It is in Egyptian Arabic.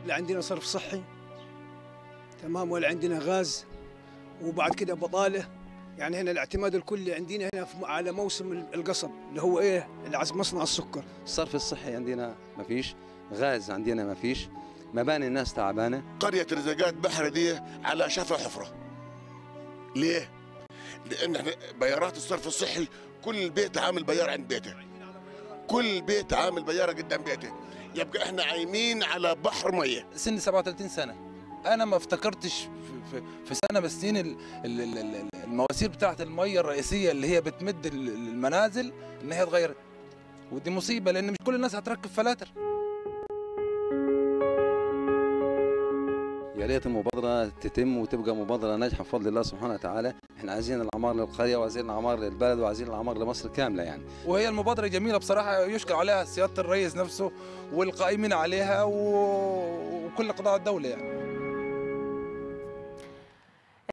لا عندنا صرف صحي تمام ولا عندنا غاز وبعد كده بطاله يعني هنا الاعتماد الكلي عندنا هنا في- على موسم القصب اللي هو ايه اللي عز مصنع السكر الصرف الصحي عندنا ما فيش غاز عندنا ما فيش مباني الناس تعبانه قرية رزقات بحر دي على شفا حفرة ليه؟ لأن احنا بيارات الصرف الصحي كل بيت عامل بيار عند بيته كل بيت عامل بيارة قدام بيته يبقى احنا عايمين على بحر مية سني 37 سنه انا ما افتكرتش في, في, في سنه من السنين ال- ال- ال- ال- المواسير بتاعه الميه الرئيسيه اللي هي بتمد ال- المنازل ان هي اتغيرت ودي مصيبه لان مش كل الناس هتركب فلاتر يا ريت المبادره تتم وتبقى مبادره ناجحه بفضل الله سبحانه وتعالى احنا عايزين الاعمار للقريه وعايزين الاعمار للبلد وعايزين الاعمار لمصر كامله يعني وهي المبادره جميله بصراحه يشكر عليها سياده الرئيس نفسه والقائمين عليها و- وكل قطاع الدوله يعني